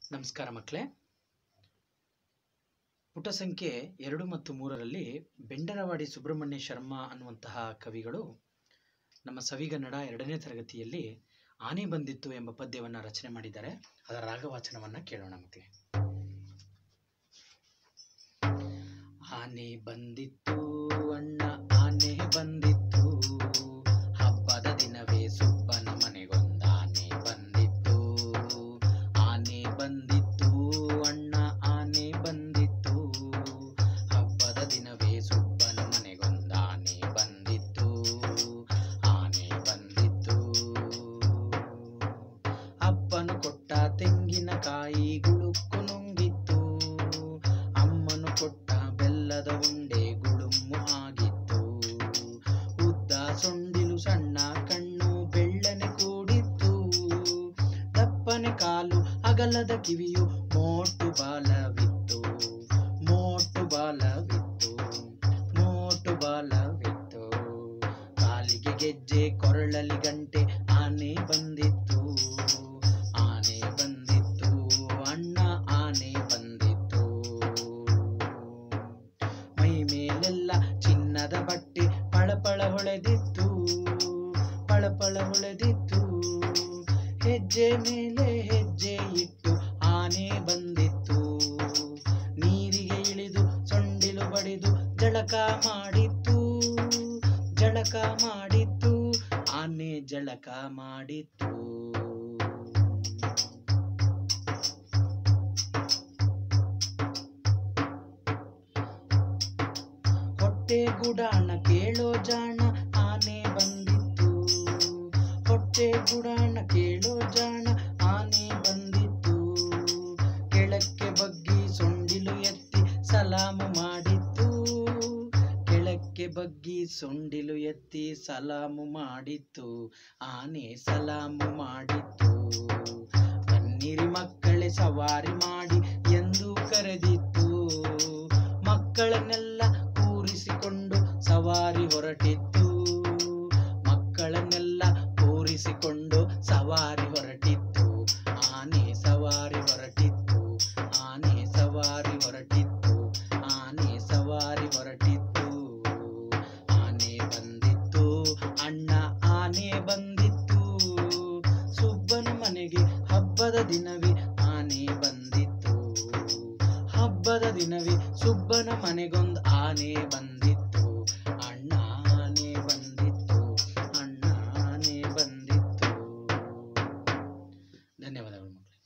ನಮಸ್ಕಾರ ಮಕ್ಕಳೇ ಪುಟ ಸಂಖ್ಯೆ ಎರಡು ಮತ್ತು ಮೂರರಲ್ಲಿ ಬೆಂಡರವಾಡಿ ಸುಬ್ರಹ್ಮಣ್ಯ ಶರ್ಮಾ ಅನ್ನುವಂತಹ ಕವಿಗಳು ನಮ್ಮ ಸವಿಗನ್ನಡ ಎರಡನೇ ತರಗತಿಯಲ್ಲಿ ಆನೆ ಬಂದಿತ್ತು ಎಂಬ ಪದ್ಯವನ್ನು ರಚನೆ ಮಾಡಿದ್ದಾರೆ ಅದರ ರಾಗವಾಚನವನ್ನು ಕೇಳೋಣ ಮಕ್ಕಳೇ ಆನೆ ಬಂದಿತ್ತು ಅಣ್ಣ ಆನೆ ಬಂದಿತ್ತು ಹಬ್ಬದ ದಿನವೇ ಸುಬ್ಬನ ಮನೆಗೊಂದ ಆನೆ ಬಂದಿತ್ತು ಆನೆ ಬಂದಿತ್ತು ಅಣ್ಣ ಆನೆ ಬಂದಿತ್ತು ಹಬ್ಬದ ದಿನವೇ ಸುಬ್ಬನ ಮನೆಗೊಂದ ಆನೆ ಬಂದಿತ್ತು ಆನೆ ಬಂದಿತ್ತು ಅಪ್ಪನು ಕೊಟ್ಟ ತೆಂಗಿನಕಾಯಿ ಗುಳುಕ್ಕು ನುಂಗಿತ್ತು ಅಮ್ಮನು ಕೊಟ್ಟ ಬೆಲ್ಲದ ಉಂಡೆ ಗುಳುಮ್ಮು ಆಗಿತ್ತು ಉದ್ದ ಸೊಂಡಿಲು ಸಣ್ಣ ಕಣ್ಣು ಬೆಳ್ಳನೆ ಕೂಡಿತ್ತು ದಪ್ಪನೆ ಕಾಲು ಅಗಲದ ಕಿವಿಯು ಮೋಟು ಬಾಲವಿತ್ತು ಮೋಟು ಬಾಲವಿತ್ತು ಮೋಟು ಬಾಲವಿತ್ತು ಕಾಲಿಗೆ ಗೆಜ್ಜೆ ಕೊರಳಲಿ ಗಂಟೆ ಆನೆ ಬಂದಿತ್ತು ಆನೆ ಬಂದಿತ್ತು ಅಣ್ಣ ಆನೆ ಬಂದಿತ್ತು ಮೈ ಮೇಲೆಲ್ಲ ಚಿನ್ನದ ಬಟ್ಟೆ ಪಳಪಳ ಹೊಳೆದಿತ್ತು ಪಳಪಳ ಹೊಳೆದಿತ್ತು ಹೆಜ್ಜೆ ಮೇಲೆ ಹೆಜ್ಜೆ ಇಟ್ಟು ಆನೆ ಬಂದಿತ್ತು ನೀರಿಗೆ ಇಳಿದು ಸೊಂಡಿಲು ಬಡಿದು ಜಳಕ ಮಾಡಿತ್ತು ಜಳಕ ಮಾಡಿತ್ತು ಆನೆ ಜಳಕ ಮಾಡಿತ್ತು ಹೊಟ್ಟೆ ಗುಡಾಣ ಕೇಳೋ ಜಾಣ ಆನೆ ಬಂದಿತ್ತು ಹೊಟ್ಟೆ ಗುಡಾಣ ಕೇಳೋ ಜಾಣ ಆನೆ ಬಂದಿತ್ತು ಕೆಳಕ್ಕೆ ಬಗ್ಗಿ ಸೊಂಡಿಲು ಎತ್ತಿ ಸಲಾಮು ಮಾಡಿತ್ತು ಕೆಳಕ್ಕೆ ಬಗ್ಗಿ ಸೊಂಡಿಲು ಎತ್ತಿ ಸಲಾಮು ಮಾಡಿತ್ತು ಆನೆ ಸಲಾಮು ಮಾಡಿತ್ತು ಬನ್ನಿರಿ ಮಕ್ಕಳೇ ಸವಾರಿ ಮಾಡಿ ಎಂದು ಕರೆದಿತ್ತು ಮಕ್ಕಳನ್ನೆಲ್ಲ ಕೂರಿಸಿಕೊಂಡು ಸವಾರಿ ಹೊರಟಿತ್ತು ಮಕ್ಕಳನ್ನೆಲ್ಲ ಕೂರಿಸಿಕೊಂಡು ಸವಾರಿ ಹೊರಟಿತ್ತು ಆನೆ ಸವಾರಿ ಹೊರಟಿತ್ತು ಆನೆ ಸವಾರಿ ಹೊರಟಿತ್ತು ಆನೆ ಸವಾರಿ ಹೊರಟಿತ್ತು ಆನೆ ಬಂದಿತ್ತು ಅಣ್ಣ ಆನೆ ಬಂದಿತ್ತು ಸುಬ್ಬನ ಮನೆಗೆ ಹಬ್ಬದ ದಿನವೇ ಆನೆ ಬಂದಿತ್ತು ಹಬ್ಬದ ದಿನವೇ ಸುಬ್ಬನ ಮನೆಗೊಂದು ಆನೆ ಬಂದಿತ್ತು ಅಣ್ಣ ಆನೆ ಬಂದಿತ್ತು ಅಣ್ಣ ಆನೆ ಬಂದಿತ್ತು ಧನ್ಯವಾದಗಳು ಮಕ್ಕಳೇ